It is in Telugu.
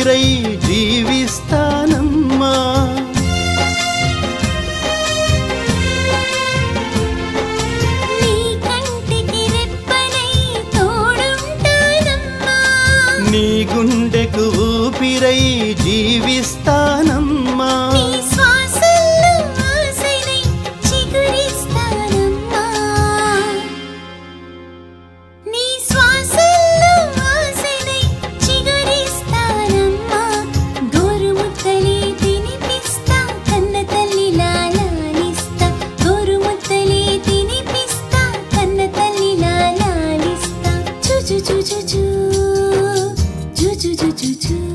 ఊపిరై జీవిస్తానమ్మా నీ కంటికి రెప్పనై తోడుంటానమ్మా నీ గుండెకు ఊపిరై జీవిస్తానమ్మా నీ శ్వాసల్లో ఆశనై చిగురిస్తానమ్మా నీ శ్వాసల్లో ఆశనై చిగురిస్తానమ్మా గోరుముద్దలే తినిపిస్తా కన్న తల్లి లాలిస్తా గోరుముద్దలే తినిపిస్తా కన్న తల్లి లాలిస్తా చు చు చు చు చు చు చు చు చు చు